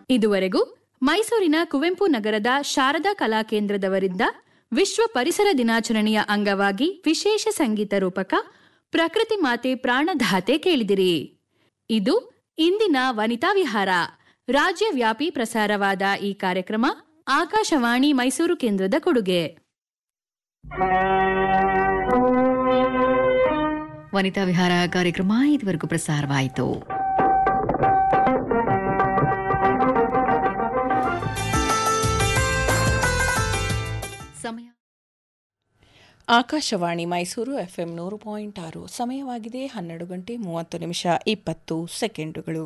ಇದುವರೆಗೂ ಮೈಸೂರಿನ ಕುವೆಂಪು ನಗರದ ಶಾರದಾ ಕಲಾ ಕೇಂದ್ರದವರಿಂದ ವಿಶ್ವ ಪರಿಸರ ದಿನಾಚರಣೆಯ ಅಂಗವಾಗಿ ವಿಶೇಷ ಸಂಗೀತ ರೂಪಕ ಪ್ರಕೃತಿ ಮಾತೆ ಪ್ರಾಣಧಾತೆ ಕೇಳಿದಿರಿ ಇದು ಇಂದಿನ ವನಿತಾ ವಿಹಾರ ರಾಜ್ಯವ್ಯಾಪಿ ಪ್ರಸಾರವಾದ ಈ ಕಾರ್ಯಕ್ರಮ ಆಕಾಶವಾಣಿ ಮೈಸೂರು ಕೇಂದ್ರದ ಕೊಡುಗೆ ವನಿತಾ ವಿಹಾರ ಕಾರ್ಯಕ್ರಮ ಇದುವರೆಗೂ ಪ್ರಸಾರವಾಯಿತು ಸಮಯ ಆಕಾಶವಾಣಿ ಮೈಸೂರು ಎಫ್ಎಂ ನೂರು ಪಾಯಿಂಟ್ ಆರು ಸಮಯವಾಗಿದೆ ಹನ್ನೆರಡು ಗಂಟೆ ಮೂವತ್ತು ನಿಮಿಷ ಇಪ್ಪತ್ತು ಸೆಕೆಂಡುಗಳು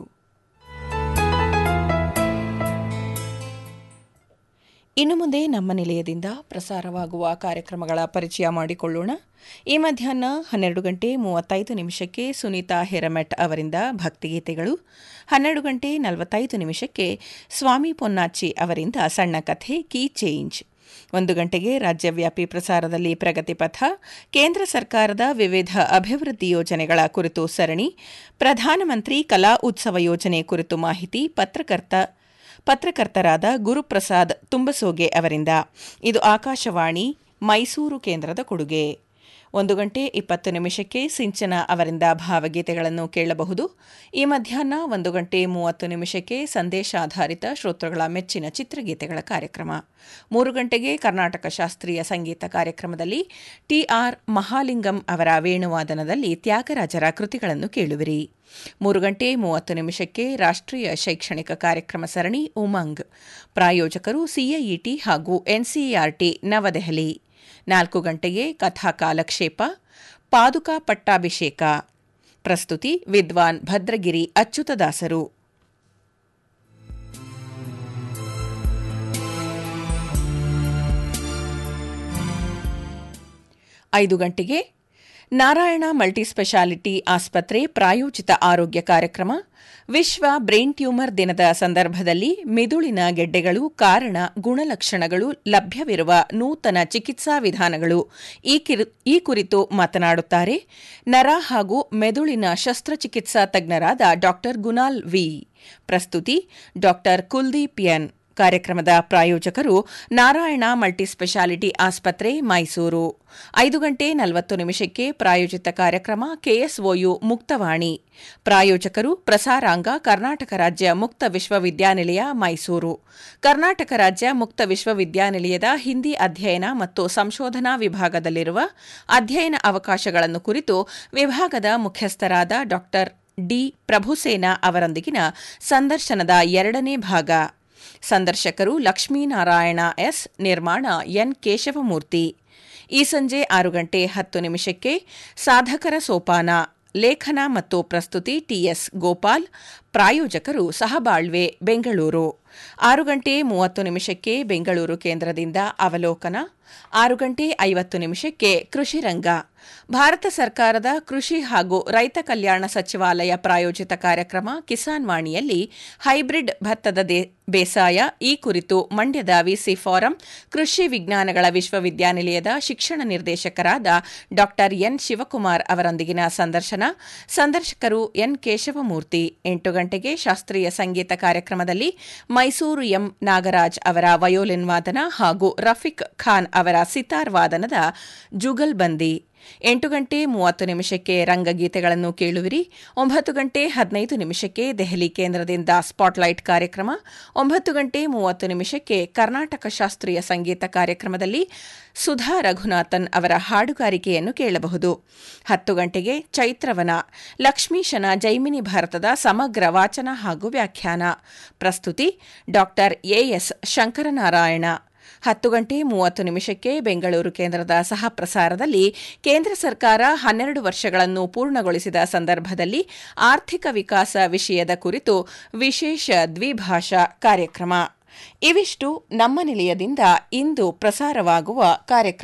ಇನ್ನು ಮುಂದೆ ನಮ್ಮ ನಿಲಯದಿಂದ ಪ್ರಸಾರವಾಗುವ ಕಾರ್ಯಕ್ರಮಗಳ ಪರಿಚಯ ಮಾಡಿಕೊಳ್ಳೋಣ ಈ ಮಧ್ಯಾಹ್ನ ಹನ್ನೆರಡು ಗಂಟೆ ಮೂವತ್ತೈದು ನಿಮಿಷಕ್ಕೆ ಸುನೀತಾ ಹಿರಮೆಟ್ ಅವರಿಂದ ಭಕ್ತಿಗೀತೆಗಳು ಹನ್ನೆರಡು ಗಂಟೆ ನಲವತ್ತೈದು ನಿಮಿಷಕ್ಕೆ ಸ್ವಾಮಿ ಪೊನ್ನಾಚಿ ಅವರಿಂದ ಸಣ್ಣ ಕಥೆ ಕೀ ಚೇಂಜ್ ಒಂದು ಗಂಟೆಗೆ ರಾಜ್ಯವ್ಯಾಪಿ ಪ್ರಸಾರದಲ್ಲಿ ಪ್ರಗತಿ ಪಥ ಕೇಂದ್ರ ಸರ್ಕಾರದ ವಿವಿಧ ಅಭಿವೃದ್ಧಿ ಯೋಜನೆಗಳ ಕುರಿತು ಸರಣಿ ಪ್ರಧಾನಮಂತ್ರಿ ಕಲಾ ಉತ್ಸವ ಯೋಜನೆ ಕುರಿತು ಮಾಹಿತಿ ಪತ್ರಕರ್ತ ಪತ್ರಕರ್ತರಾದ ಗುರುಪ್ರಸಾದ್ ತುಂಬಸೋಗೆ ಅವರಿಂದ ಇದು ಆಕಾಶವಾಣಿ ಮೈಸೂರು ಕೇಂದ್ರದ ಕೊಡುಗೆ ಒಂದು ಗಂಟೆ ಇಪ್ಪತ್ತು ನಿಮಿಷಕ್ಕೆ ಸಿಂಚನ ಅವರಿಂದ ಭಾವಗೀತೆಗಳನ್ನು ಕೇಳಬಹುದು ಈ ಮಧ್ಯಾಹ್ನ ಒಂದು ಗಂಟೆ ಮೂವತ್ತು ನಿಮಿಷಕ್ಕೆ ಸಂದೇಶಾಧಾರಿತ ಶ್ರೋತೃಗಳ ಮೆಚ್ಚಿನ ಚಿತ್ರಗೀತೆಗಳ ಕಾರ್ಯಕ್ರಮ ಮೂರು ಗಂಟೆಗೆ ಕರ್ನಾಟಕ ಶಾಸ್ತ್ರೀಯ ಸಂಗೀತ ಕಾರ್ಯಕ್ರಮದಲ್ಲಿ ಟಿಆರ್ ಮಹಾಲಿಂಗಂ ಅವರ ವೇಣುವಾದನದಲ್ಲಿ ತ್ಯಾಗರಾಜರ ಕೃತಿಗಳನ್ನು ಕೇಳುವಿರಿ ಮೂರು ಗಂಟೆ ಮೂವತ್ತು ನಿಮಿಷಕ್ಕೆ ರಾಷ್ಟ್ರೀಯ ಶೈಕ್ಷಣಿಕ ಕಾರ್ಯಕ್ರಮ ಸರಣಿ ಉಮಂಗ್ ಪ್ರಾಯೋಜಕರು ಸಿಐಇಟಿ ಹಾಗೂ ಎನ್ಸಿಇಆರ್ಟಿ ನವದೆಹಲಿ ನಾಲ್ಕು ಗಂಟೆಗೆ ಕಥಾ ಕಾಲಕ್ಷೇಪ ಪಾದುಕಾ ಪಟ್ಟಾಭಿಷೇಕ ಪ್ರಸ್ತುತಿ ವಿದ್ವಾನ್ ಭದ್ರಗಿರಿ ಅಚ್ಯುತದಾಸರು ಐದು ಗಂಟೆಗೆ ನಾರಾಯಣ ಮಲ್ಟಿಸ್ಪೆಷಾಲಿಟಿ ಆಸ್ಪತ್ರೆ ಪ್ರಾಯೋಜಿತ ಆರೋಗ್ಯ ಕಾರ್ಯಕ್ರಮ ವಿಶ್ವ ಬ್ರೈನ್ ಟ್ಯೂಮರ್ ದಿನದ ಸಂದರ್ಭದಲ್ಲಿ ಮಿದುಳಿನ ಗೆಡ್ಡೆಗಳು ಕಾರಣ ಗುಣಲಕ್ಷಣಗಳು ಲಭ್ಯವಿರುವ ನೂತನ ಚಿಕಿತ್ಸಾ ವಿಧಾನಗಳು ಈ ಕಿರು- ಈ ಕುರಿತು ಮಾತನಾಡುತ್ತಾರೆ ನರ ಹಾಗೂ ಮೆದುಳಿನ ಶಸ್ತ್ರಚಿಕಿತ್ಸಾ ತಜ್ಞರಾದ ಡಾ ಗುನಾಲ್ ವಿ ಪ್ರಸ್ತುತಿ ಡಾ ಕುಲ್ದೀಪ್ ಎನ್ ಕಾರ್ಯಕ್ರಮದ ಪ್ರಾಯೋಜಕರು ನಾರಾಯಣ ಮಲ್ಟಿಸ್ಪೆಷಾಲಿಟಿ ಆಸ್ಪತ್ರೆ ಮೈಸೂರು ಐದು ಗಂಟೆ ನಲವತ್ತು ನಿಮಿಷಕ್ಕೆ ಪ್ರಾಯೋಜಿತ ಕಾರ್ಯಕ್ರಮ ಕೆಎಸ್ಒಯು ಮುಕ್ತವಾಣಿ ಪ್ರಾಯೋಜಕರು ಪ್ರಸಾರಾಂಗ ಕರ್ನಾಟಕ ರಾಜ್ಯ ಮುಕ್ತ ವಿಶ್ವವಿದ್ಯಾನಿಲಯ ಮೈಸೂರು ಕರ್ನಾಟಕ ರಾಜ್ಯ ಮುಕ್ತ ವಿಶ್ವವಿದ್ಯಾನಿಲಯದ ಹಿಂದಿ ಅಧ್ಯಯನ ಮತ್ತು ಸಂಶೋಧನಾ ವಿಭಾಗದಲ್ಲಿರುವ ಅಧ್ಯಯನ ಅವಕಾಶಗಳನ್ನು ಕುರಿತು ವಿಭಾಗದ ಮುಖ್ಯಸ್ಥರಾದ ಡಾ ಡಿ ಪ್ರಭುಸೇನಾ ಅವರೊಂದಿಗಿನ ಸಂದರ್ಶನದ ಎರಡನೇ ಭಾಗ ಸಂದರ್ಶಕರು ಲಕ್ಷ್ಮೀನಾರಾಯಣ ಎಸ್ ನಿರ್ಮಾಣ ಎನ್ ಕೇಶವಮೂರ್ತಿ ಈ ಸಂಜೆ ಆರು ಗಂಟೆ ಹತ್ತು ನಿಮಿಷಕ್ಕೆ ಸಾಧಕರ ಸೋಪಾನ ಲೇಖನ ಮತ್ತು ಪ್ರಸ್ತುತಿ ಟಿಎಸ್ ಗೋಪಾಲ್ ಪ್ರಾಯೋಜಕರು ಸಹಬಾಳ್ವೆ ಬೆಂಗಳೂರು ಆರು ಗಂಟೆ ಮೂವತ್ತು ನಿಮಿಷಕ್ಕೆ ಬೆಂಗಳೂರು ಕೇಂದ್ರದಿಂದ ಅವಲೋಕನ ಆರು ಗಂಟೆ ಐವತ್ತು ನಿಮಿಷಕ್ಕೆ ಕೃಷಿ ರಂಗ ಭಾರತ ಸರ್ಕಾರದ ಕೃಷಿ ಹಾಗೂ ರೈತ ಕಲ್ಯಾಣ ಸಚಿವಾಲಯ ಪ್ರಾಯೋಜಿತ ಕಾರ್ಯಕ್ರಮ ಕಿಸಾನ್ ವಾಣಿಯಲ್ಲಿ ಹೈಬ್ರಿಡ್ ಭತ್ತದ ದೇ- ಬೇಸಾಯ ಈ ಕುರಿತು ಮಂಡ್ಯದ ವಿಸಿ ಫಾರಂ ಕೃಷಿ ವಿಜ್ಞಾನಗಳ ವಿಶ್ವವಿದ್ಯಾನಿಲಯದ ಶಿಕ್ಷಣ ನಿರ್ದೇಶಕರಾದ ಡಾ ಎನ್ ಶಿವಕುಮಾರ್ ಅವರೊಂದಿಗಿನ ಸಂದರ್ಶನ ಸಂದರ್ಶಕರು ಎನ್ ಕೇಶವಮೂರ್ತಿ ಎಂಟು ಗಂಟೆಗೆ ಶಾಸ್ತ್ರೀಯ ಸಂಗೀತ ಕಾರ್ಯಕ್ರಮದಲ್ಲಿ ಮೈಸೂರು ಎಂ ನಾಗರಾಜ್ ಅವರ ವಯೋಲಿನ್ ವಾದನ ಹಾಗೂ ರಫೀಕ್ ಖಾನ್ ಅವರ ಸಿತಾರ್ ವಾದನದ ಜುಗಲ್ಬಂದಿ ಎಂಟು ಗಂಟೆ ಮೂವತ್ತು ನಿಮಿಷಕ್ಕೆ ರಂಗಗೀತೆಗಳನ್ನು ಕೇಳುವಿರಿ ಒಂಬತ್ತು ಗಂಟೆ ಹದಿನೈದು ನಿಮಿಷಕ್ಕೆ ದೆಹಲಿ ಕೇಂದ್ರದಿಂದ ಸ್ಪಾಟ್ಲೈಟ್ ಕಾರ್ಯಕ್ರಮ ಒಂಬತ್ತು ಗಂಟೆ ಮೂವತ್ತು ನಿಮಿಷಕ್ಕೆ ಕರ್ನಾಟಕ ಶಾಸ್ತ್ರೀಯ ಸಂಗೀತ ಕಾರ್ಯಕ್ರಮದಲ್ಲಿ ಸುಧಾ ರಘುನಾಥನ್ ಅವರ ಹಾಡುಗಾರಿಕೆಯನ್ನು ಕೇಳಬಹುದು ಹತ್ತು ಗಂಟೆಗೆ ಚೈತ್ರವನ ಲಕ್ಷ್ಮೀಶನ ಜೈಮಿನಿ ಭಾರತದ ಸಮಗ್ರ ವಾಚನ ಹಾಗೂ ವ್ಯಾಖ್ಯಾನ ಪ್ರಸ್ತುತಿ ಡಾಕ್ಟರ್ ಎಎಸ್ ಶಂಕರನಾರಾಯಣ ಹತ್ತು ಗಂಟೆ ಮೂವತ್ತು ನಿಮಿಷಕ್ಕೆ ಬೆಂಗಳೂರು ಕೇಂದ್ರದ ಸಹ ಪ್ರಸಾರದಲ್ಲಿ ಕೇಂದ್ರ ಸರ್ಕಾರ ಹನ್ನೆರಡು ವರ್ಷಗಳನ್ನು ಪೂರ್ಣಗೊಳಿಸಿದ ಸಂದರ್ಭದಲ್ಲಿ ಆರ್ಥಿಕ ವಿಕಾಸ ವಿಷಯದ ಕುರಿತು ವಿಶೇಷ ದ್ವಿಭಾಷಾ ಕಾರ್ಯಕ್ರಮ ಇವಿಷ್ಟು ನಮ್ಮ ನಿಲಯದಿಂದ ಇಂದು ಪ್ರಸಾರವಾಗುವ ಕಾರ್ಯಕ್ರಮ